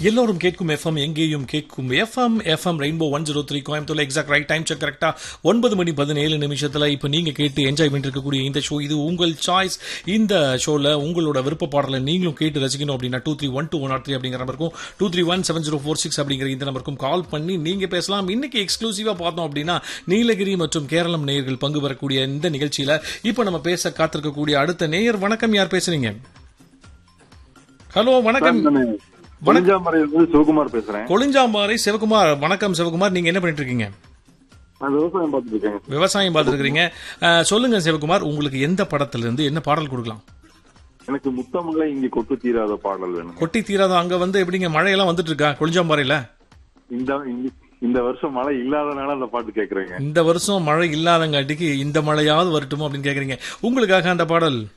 எல்லோரும் கேட்கும் எஃப்எம் எங்கேயும் கேட்கும் F M F M rainbow one zero three கோயம்புத்தூர்ல எக்ஸாக்ட் ரைட் டைம் செக் கரெக்டா ஒன்பது மணி பதினேழு நிமிஷத்துல இப்ப நீங்க கேட்டு என்ஜாய் பண்ணிட்டு இருக்கக்கூடிய இந்த ஷோ இது உங்கள் சாய்ஸ் இந்த ஷோல உங்களோட விருப்ப பாடலை நீங்களும் கேட்டு ரசிக்கணும் அப்படின்னா two three one two one three அப்படிங்கிற நம்பருக்கும் two three one seven zero four six அப்படிங்கிற இந்த நம்பருக்கும் கால் பண்ணி நீங்க பேசலாம் இன்னைக்கு எக்ஸ்க்ளூசிவா பார்த்தோம் அப்படின்னா நீலகிரி மற்றும் கேரளம் நேயர்கள் பங்கு பெறக்கூடிய இந்த நிகழ்ச்சியில இப்ப நம்ம பேச காத்திருக்கக்கூடிய அடுத்த நேயர் வணக்கம் யார் பேசுறீங்க ஹலோ வணக்கம் வணக்கம் சிவகுமார் பேசுறேன் கொளிஞ்சாம்பாறை சிவகுமார் வணக்கம் சிவகுமார் நீங்க என்ன பண்ணிட்டு இருக்கீங்க நான் விவசாயம் பார்த்துட்டு இருக்கேன் விவசாயம் பார்த்துருக்கீங்க சொல்லுங்க சிவகுமார் உங்களுக்கு எந்த படத்துல இருந்து என்ன பாடல் கொடுக்கலாம் எனக்கு முத்தமலை இங்க கொட்டு தீராத பாடல் வேணும் கொட்டி தீராத அங்க வந்து எப்படிங்க மழையெல்லாம் வந்துட்டு இருக்கா கொளிஞ்சாம்பாறையில இந்த இந்த- இந்த வருஷம் மழை இல்லாதனால அந்த பாட்டு கேக்குறேங்க இந்த வருஷம் மழை இல்லாதங்காட்டிக்கு இந்த மழையாவது வரட்டுமோ அப்படின்னு கேக்குறீங்க உங்களுக்காக அந்த பாடல்